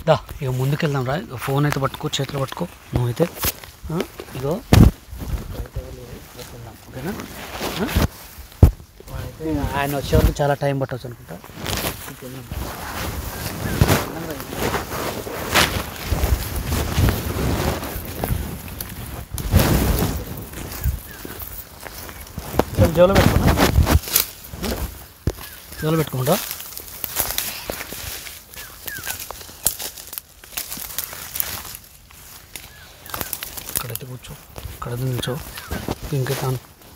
దా ఇక ముందుకెళ్దాం రా ఇక ఫోన్ అయితే పట్టుకో చేతిలో పట్టుకో నువ్వైతే ఆ, ఇగో వెళ్దాం, ఓకేనా ఆ? వాడైతే ఇక ఆయన వచ్చే వరకు చాలా టైం పట్టవచ్చు అనుకుంటా ఇక వెళ్దాం. వెళ్దాం రా. కొంచెం జోలో పెట్టుకున్నా జోలో పెట్టుకుంటా ఇక్కడైతే కూర్చో ఇక్కడ నిల్చో ఇంకా తాను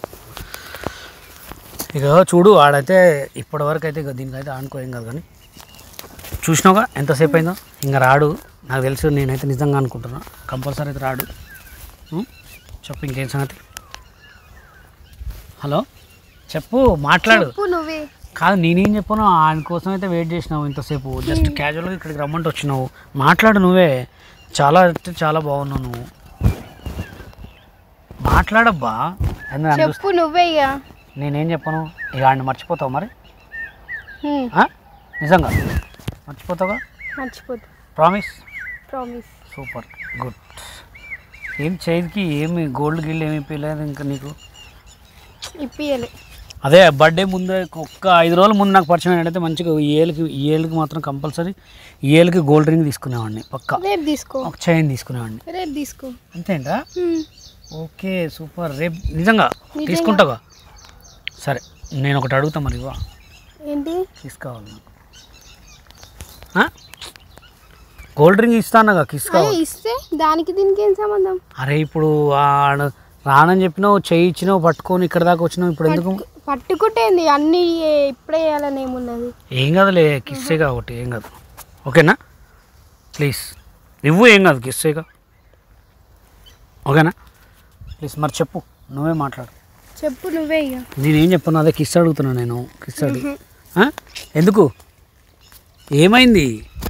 ఇక చూడు ఆడైతే ఇప్పటివరకు అయితే ఇక దీనికైతే ఆనుకో ఏం కాదు కానీ చూసినావుగా ఎంతసేపు అయిందో ఇంకా రాడు నాకు తెలుసు నేనైతే నిజంగా అనుకుంటున్నా కంపల్సరీ అయితే రాడు ఉం? చెప్పు ఇంకేం సంగతి హలో చెప్పు మాట్లాడు చెప్పు నువ్వే కాదు నేనేం చెప్పాను ఆయన కోసం అయితే వెయిట్ చేసినావు ఇంతసేపు జస్ట్ క్యాజువల్గా ఇక్కడికి రమ్మంటే వచ్చినావు మాట్లాడు నువ్వే చాలా అంటే చాలా బాగున్నావు నువ్వు మాట్లాడబ్బా ఎందుకు నన్ను చూస్తే- చెప్పు నువ్వే ఇక నేనేం చెప్పను ఇక ఆయన మర్చిపోతావు మరి హ్మ్, ఆ? నిజంగా మర్చిపోతావుగా మర్చిపోతా ప్రామిస్ ప్రామిస్ సూపర్ గుడ్ ఏం చేతికి ఏమి గోల్డ్ గిల్డ్ ఏమి ఇప్పలేదు ఇంకా నీకు ఇప్పియలే అదే బర్త్డే ముందే ఒక్క ఐదు రోజుల ముందు నాకు పరిచయం అయినట్టయితే మంచిగా ఈ ఏళ్ళకి ఈ ఏళ్ళకి మాత్రం కంపల్సరీ ఈ ఏళ్ళకి గోల్డ్ రింగ్ తీసుకునేవాడిని పక్క రేపు తీసుకో ఒక చైన్ తీసుకునేవాడిని రేపు తీసుకో అంతేంటా హ్మ్, ఓకే సూపర్ రేపు నిజంగా నిజంగా. తీసుకుంటావా సరే నేను ఒకటి అడుగుతా మరి ఇవ్వ ఏంటి కిస్ కావాలి నాకు ఆ? గోల్డ్ రింగ్ ఇస్తానగా కిస్ అదే కావాలి ఇస్తే దానికి దీనికి ఏం సంబంధం అరే ఇప్పుడు ఆడ రానని చెప్పినావు చేయి ఇచ్చినావు పట్టుకొని ఇక్కడ దాకా వచ్చినావు ఇప్పుడు ఎందుకు పట్టు- పట్టుకుంటేంది అన్ని ఇప్పుడే వేయాలని ఏమున్నది ఏం కాదులే కిస్సే కాబట్టి ఏం కాదు ఓకేనా ప్లీజ్ ఇవ్వు ఏం కాదు కిస్సేగా ఓకేనా ప్లీజ్ మరి చెప్పు నువ్వే మాట్లాడు చెప్పు నువ్వే ఇక నేనేం చెప్పను అదే కిస్ అడుగుతున్నా నేను కిస్ అడిగి ఆ? ఎందుకు ఏమైంది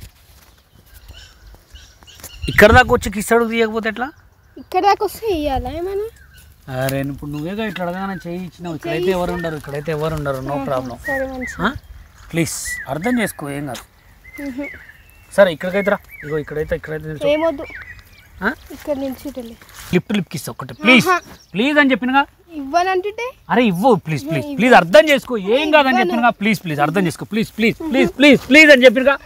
ఇక్కడ దాకా వచ్చి కిస్ అడుగు తీయకపోతే ఎట్లా ఇక్కడ దాకా వస్తే ఇయ్యాలా ఏమైనా అరే ఇప్పుడు నువ్వేగా ఇట్లా అడగానే చేయి ఇచ్చినావు ఇక్కడైతే ఎవరు ఉండరు ఇక్కడైతే ఎవరు ఉండరు నో ప్రాబ్లం సరే మంచి ప్లీజ్ అర్థం చేసుకో ఏం కాదు సరే ఇక్కడికైతే రా ఇగో ఇక్కడైతే ఇక్కడైతే నిల్చో ఏమొద్దు ఆ? ఇక్కడ నిల్చుంటలే లిప్ లిప్ కిస్ ఒక్కటి ప్లీజ్ ఆహా. ప్లీజ్ అని చెప్పినగా ఇవ్వనంటుంటే అరే ఇవ్వు ప్లీజ్ ప్లీజ్ ప్లీజ్ అర్థం చేసుకో ఏం కాదని చెప్పినగా ప్లీజ్ ప్లీజ్ అర్థం చేసుకో please please please please please అని చెప్పినగా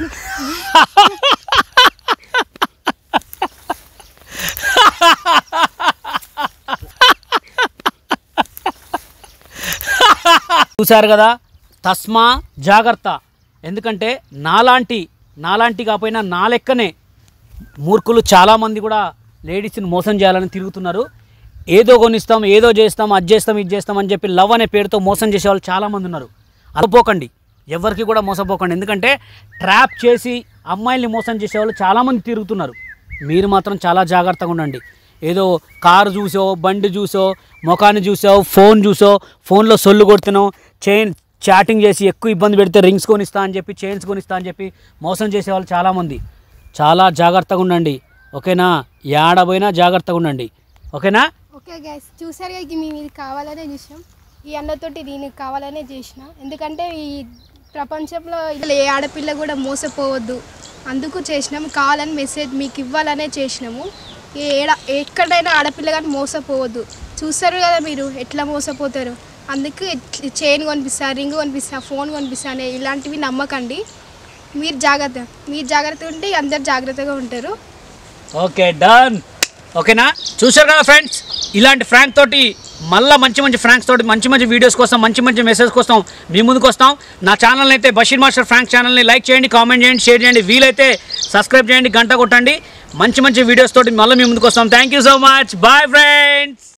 చూశారు కదా తస్మా జాగ్రత్త ఎందుకంటే నాలాంటి నాలాంటి కాకపోయినా నా లెక్కనే మూర్ఖులు చాలామంది కూడా లేడీస్ని మోసం చేయాలని తిరుగుతున్నారు ఏదో కొనిస్తాం ఏదో చేస్తాం అది చేస్తాం ఇది చేస్తాం అని చెప్పి లవ్ అనే పేరుతో మోసం చేసే వాళ్ళు చాలామంది ఉన్నారు అలపోకండి ఎవరికి కూడా మోసపోకండి ఎందుకంటే ట్రాప్ చేసి అమ్మాయిల్ని మోసం చేసేవాళ్ళు చాలామంది తిరుగుతున్నారు మీరు మాత్రం చాలా జాగ్రత్తగా ఉండండి ఏదో కారు చూసో బండి చూసో ముఖాన్ని చూసో ఫోన్ చూసో ఫోన్లో సొల్లు కొడుతున్నావు చైన్ చాటింగ్ చేసి ఎక్కువ ఇబ్బంది పెడితే రింగ్స్ కొనిస్తా అని చెప్పి చైన్స్ కొనిస్తా అని చెప్పి మోసం చేసేవాళ్ళు చాలామంది చాలా జాగ్రత్తగా ఉండండి ఓకేనా ఏడబోయినా జాగ్రత్తగా ఉండండి ఓకేనా ఓకే గైస్ చూసారు కదా మేము ఇది కావాలనే చూసాం ఈ అన్నతోటి దీనికి కావాలనే చేసిన ఎందుకంటే ఈ ప్రపంచంలో ఇలా ఏ ఆడపిల్ల కూడా మోసపోవద్దు అందుకు చేసినాము కావాలని మెసేజ్ మీకు ఇవ్వాలనే చేసినాము ఏ ఏడ ఎక్కడైనా ఆడపిల్ల కానీ మోసపోవద్దు చూస్తారు కదా మీరు ఎట్లా మోసపోతారు అందుకు చైన్ కొనిపిస్తా రింగ్ కొనిపిస్తా ఫోన్ కొనిపిస్తా అనే ఇలాంటివి నమ్మకండి మీరు జాగ్రత్త మీరు జాగ్రత్త ఉంటే అందరు జాగ్రత్తగా ఉంటారు ఓకే డన్ ఓకేనా చూశారు కదా ఫ్రెండ్స్ ఇలాంటి ఫ్రాంక్ తోటి మళ్ళీ మంచి మంచి ఫ్రాంక్స్ తోటి మంచి మంచి వీడియోస్ కోసం మంచి మంచి మెసేజ్ కోసం మీ ముందుకు వస్తాం నా ఛానల్ని అయితే బషీర్ మాస్టర్ ఫ్రాంక్ ఛానల్ని లైక్ చేయండి కామెంట్ చేయండి షేర్ చేయండి వీలైతే సబ్స్క్రైబ్ చేయండి గంట కొట్టండి మంచి మంచి వీడియోస్ తోటి మళ్ళీ మీ ముందుకు వస్తాం thank you so much bye friends